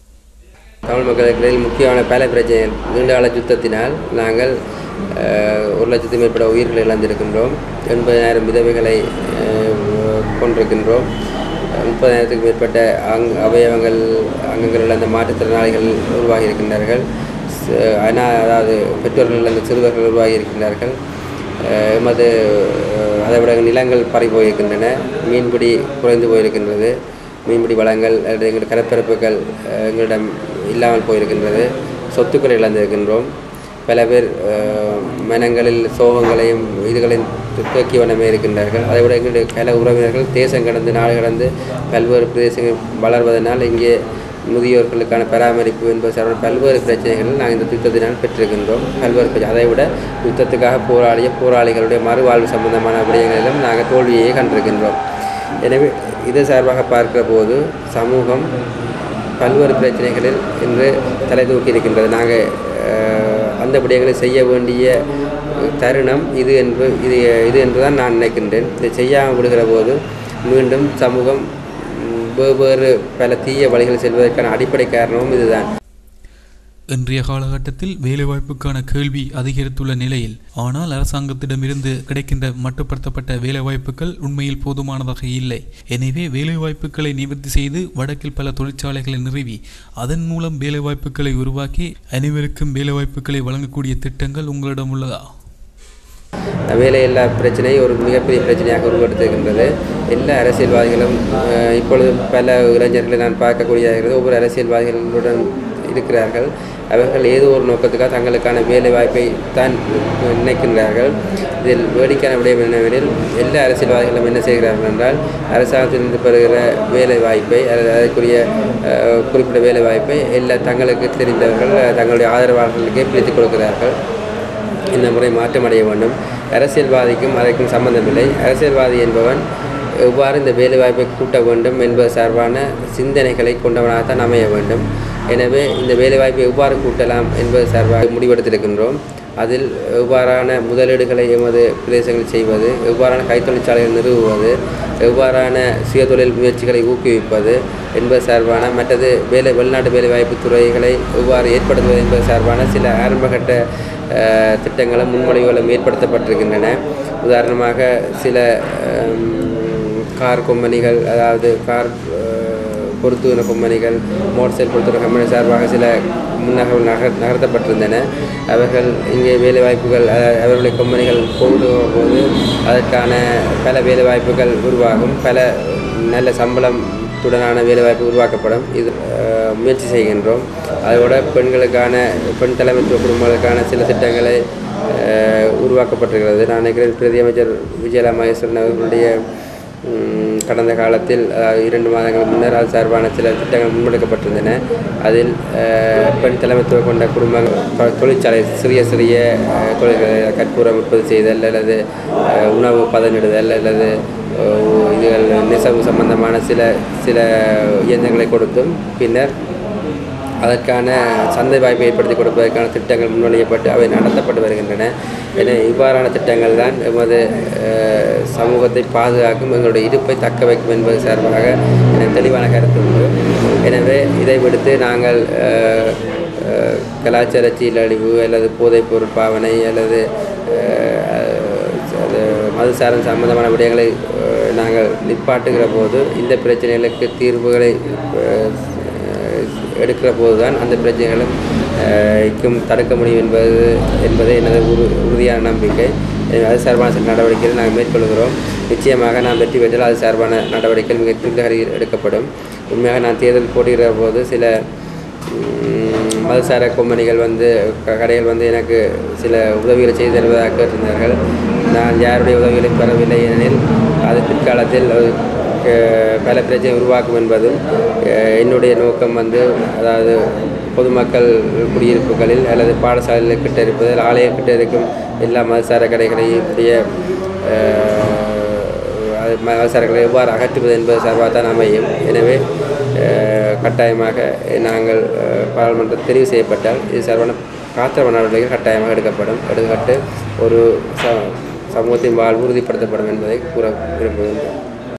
தமிழ் மக்களுக்கிடையில் முக்கியமான பல பிரச்சனைகள் நீண்டகால யுத்தத்தினால் நாங்கள் அஹ், ஒரு லட்சத்துக்கு மேற்பட்ட உயிர்களை இழந்திருக்கின்றோம் எண்பதாயிரம் விதவைகளை அஹ், கொண்டிருக்கின்றோம் முப்பதாயிரத்துக்கு மேற்பட்ட அங் அவயவங்கள் அங்கங்கள் இழந்த மாற்றுத்திறனாளிகள் உருவாகி இருக்கின்றார்கள் ச- அனா அதாவது பெற்றோர்கள் இழந்த சிறுவர்கள் உருவாகி இருக்கின்றார்கள் அஹ், எமது அஹ், அதை விட நிலங்கள் பறி போயிருக்கின்றன மீன்பிடி குறைந்து போயிருக்கின்றது மீன்பிடி வளங்கள் அல்லது எங்களுடைய கடற்பரப்புகள் அஹ், எங்களிடம் இல்லாமல் போயிருக்கின்றது சொத்துக்களை இழந்திருக்கின்றோம் பல பேர் அஹ், மனங்களில் சோகங்களையும் இதுகளையும் தூக்கி வண்ணமே இருக்கின்றார்கள் அதை விட எங்களுடைய பல உறவினர்கள் தேசம் கடந்து நாடு கடந்து பல்வேறு பிரதேசங்கள் வளர்வதனால் இங்கே முதியோர்களுக்கான பராமரிப்பு என்பது சார்பான பல்வேறு பிரச்சனைகள் நாங்கள் இந்த யுத்தத்தினால் பெற்றிருக்கின்றோம் பல்வேறு பிரச்சனை அதை விட யுத்தத்துக்காக போராடிய போராளிகளுடைய மறுவாழ்வு சம்பந்தமான விடயங்களிலும் நாங்கள் தோல்வியை கண்டிருக்கின்றோம் எனவே இது சார்பாக பார்க்கிற போது சமூகம் பல்வேறு பிரச்சனைகளில் இன்று தலை தூக்கி இருக்கின்றது நாங்கள் அஹ், அந்த விடயங்களை செய்ய வேண்டிய அஹ், தருணம் இது என்று இது இது என்று தான் நான் நினைக்கின்றேன் இதை செய்யாமல் விடுகிற போது மீண்டும் சமூகம் ம், வெவ்வேறு பல தீய வழிகளில் செல்வதற்கான அடிப்படை காரணமும் இதுதான் இன்றைய காலகட்டத்தில் வேலைவாய்ப்புக்கான கேள்வி அதிகரித்துள்ள நிலையில் ஆனால் அரசாங்கத்திடமிருந்து கிடைக்கின்ற மட்டுப்படுத்தப்பட்ட வேலைவாய்ப்புகள் உண்மையில் போதுமானதாக இல்லை எனவே வேலைவாய்ப்புகளை நிவர்த்தி செய்து வடக்கில் பல தொழிற்சாலைகளை நிறுவி அதன் மூலம் வேலைவாய்ப்புகளை உருவாக்கி அனைவருக்கும் வேலைவாய்ப்புகளை வழங்கக்கூடிய திட்டங்கள் உங்களிடம் உள்ளதா வேலையில்லா பிரச்சனை ஒரு மிகப்பெரிய பிரச்சனையாக உருவெடுத்திருக்கின்றது எல்லா அரசியல்வாதிகளும் அஹ், இப்பொழுது பல இளைஞர்களை நான் பார்க்கக்கூடியதாக இருக்கிறது ஒவ்வொரு அரசியல்வாதிகளுடன் இருக்கிறார்கள் அவர்கள் ஏதோ ஒரு நோக்கத்துக்காக தங்களுக்கான வேலை வாய்ப்பை தான் நினைக்கின்றார்கள் இதில் வேடிக்கையான விடயம் என்னவெனில் எல்லா அரசியல்வாதிகளும் என்ன செய்கிறார்கள் என்றால் அரசாங்கத்திலிருந்து பெறுகிற வேலை வாய்ப்பை அல்லது அதற்குரிய அஹ், குறிப்பிட்ட வேலை வாய்ப்பை எல்லா தங்களுக்கு தெரிந்தவர்கள் தங்களுடைய ஆதரவாளர்களுக்கே பிரித்துக் கொடுக்கிறார்கள் இந்த முறை மாற்றமடைய வேண்டும் அரசியல்வாதிக்கும் அதற்கும் சம்பந்தமில்லை அரசியல்வாதி என்பவன் எவ்வாறு இந்த வேலைவாய்ப்பை கூட்ட வேண்டும் என்பது சார்பான சிந்தனைகளை கொண்டவனாகத்தான் அமைய வேண்டும் எனவே இந்த வேலைவாய்ப்பை எவ்வாறு கூட்டலாம் என்பது சார்பாக முடிவெடுத்திருக்கின்றோம் அதில் எவ்வாறான முதலீடுகளை எமது பிரதேசங்களில் செய்வது எவ்வாறான கைத்தொழிற்சாலைகள் நிறுவுவது எவ்வாறான சுயதொழில் முயற்சிகளை ஊக்குவிப்பது என்பது சார்பான மற்றது வேலை வெளிநாட்டு வேலைவாய்ப்பு துறைகளை எவ்வாறு ஏற்படுத்துவது என்பது சார்பான சில ஆரம்பகட்ட அஹ், திட்டங்களும் முன்மொழிவுகளும் ஏற்படுத்தப்பட்டிருக்கின்றன உதாரணமாக சில அம், கார் கம்பெனிகள் அதாவது கார் அஹ், பொருத்துவன கம்பெனிகள் மோட்டார் சைக்கிள் பொருத்துவன கம்பெனி சார்பாக சில முன்னகல் நகர் நகர்த்தப்பட்டிருந்தன அவர்கள் இங்கே வேலைவாய்ப்புகள் அஹ், அவர்களுடைய கம்பெனிகள் கொண்டு போது அதற்கான பல வேலைவாய்ப்புகள் உருவாகும் பல நல்ல சம்பளத்துடனான வேலைவாய்ப்பு உருவாக்கப்படும் இது அஹ், முயற்சி செய்கின்றோம் அதோட பெண்களுக்கான பெண் தலைமைத்துவ குடும்பங்களுக்கான சில திட்டங்களை அஹ், உருவாக்கப்பட்டிருக்கிறது நான் நினைக்கிறேன் பிரதி அமைச்சர் விஜயலா மகேஸ்வரன் அவர்களுடைய ம், கடந்த காலத்தில் அதாவது இரண்டு மாதங்கள் முன்னர் அது சார்பான சில திட்டங்கள் முன்னெடுக்கப்பட்டிருந்தன அதில் அஹ், பெண் தலைமைத்துவ கொண்ட குடும்பங்கள் தொ- தொழிற்சாலை சிறிய சிறிய அஹ், தொழில்களை கற்பூரம் உற்பத்தி செய்தல் அல்லது அஹ், உணவு பதனிடுதல் அல்லது அஹ், இதுகள் நெசவு சம்பந்தமான சில சில இயந்திரங்களை கொடுத்தும் பின்னர் அதற்கான சந்தை வாய்ப்பை ஏற்படுத்தி கொடுப்பதற்கான திட்டங்கள் முன்மொழியப்பட்டு அவை நடத்தப்பட்டு வருகின்றன என இவ்வாறான திட்டங்கள் தான் எமது அஹ், சமூகத்தை பாதுகாக்கும் எங்களுடைய இருப்பை தக்க வைக்கும் என்பது சார்பாக எனக்கு தெளிவான கருத்து உண்டு எனவே இதை விடுத்து நாங்கள் அஹ், அஹ், கலாச்சார சீரழிவு அல்லது போதைப்பொருள் பாவனை அல்லது அஹ், அது மதுசாரம் சம்பந்தமான விடயங்களை அஹ், நாங்கள் நிப்பாட்டுகிற போது இந்த பிரச்சனைகளுக்கு தீர்வுகளை அஹ், எடுக்கிற போது தான் அந்த பிரச்சனைகளும் அஹ், க்கும் தடுக்க முடியும் என்பது என்பது எனது உறு உறுதியான நம்பிக்கை எனவே அது சார்பான சில நடவடிக்கைகளை நாங்கள் மேற்கொள்கிறோம் நிச்சயமாக நான் வெற்றி பெற்றால் அது சார்பான நடவடிக்கைகள் மிக துரிதகரியில் எடுக்கப்படும் உண்மையாக நான் தேர்தல் போட்டியிடுற போது சில ம், மதுசார கம்பெனிகள் வந்து க- கடைகள் வந்து எனக்கு சில உதவிகளை செய்து தருவதாக கேட்டிருந்தார்கள் நான் யாருடைய உதவிகளையும் பெறவில்லை ஏனெனில் அது பிற்காலத்தில் அது க- பல பிரச்சனை உருவாக்கும் என்பதும் அஹ், என்னுடைய நோக்கம் வந்து அதாவது பொதுமக்கள் குடியிருப்புகளில் அல்லது பாடசாலைகள் கிட்ட இருப்பதில் ஆலயம் கிட்ட இருக்கும் எல்லா மதுசார கடைகளையும் இப்படிய அது மதுசாரங்களை எவ்வாறு அகற்றுவது என்பது சார்பாக தான் அமையும் எனவே அஹ், கட்டாயமாக நாங்கள் அஹ், பாராளுமன்றம் தெரிவு செய்யப்பட்டால் இது சார்பான காத்திரவ நடவடிக்கைகள் கட்டாயமாக எடுக்கப்படும் எடுக்கப்பட்டு ஒரு ச சமூகத்தின் வாழ்வு உறுதிப்படுத்தப்படும் என்பதை கூற விரும்புகின்றேன்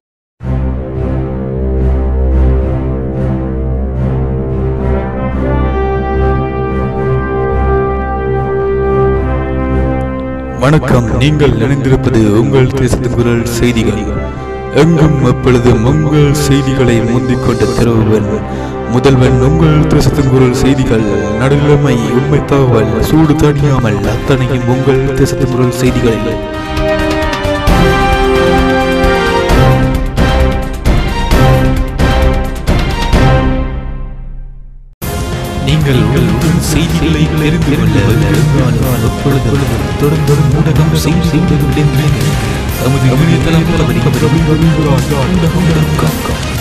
வணக்கம் நீங்கள் இணைந்திருப்பது உங்கள் தேசத்தின் குரல் செய்திகள் எங்கும் எப்பொழுதும் உங்கள் செய்திகளை முந்திக் கொண்டு தருபவன் முதல்வன் உங்கள் தேசத்தின் குரல் செய்திகள் நடுநிலைமை உண்மை தகவல் சூடு தணியாமல் அத்தனையும் உங்கள் தேசத்தின் குரல் செய்திகளில் நீங்கள் உங்கள் செய்திகளை தெரிந்து கொள்ள விரும்பினால் எப்பொழுதும் தொடர்ந்து ஊடகம் செய்தி நமது இணையதளம் ஊடகம்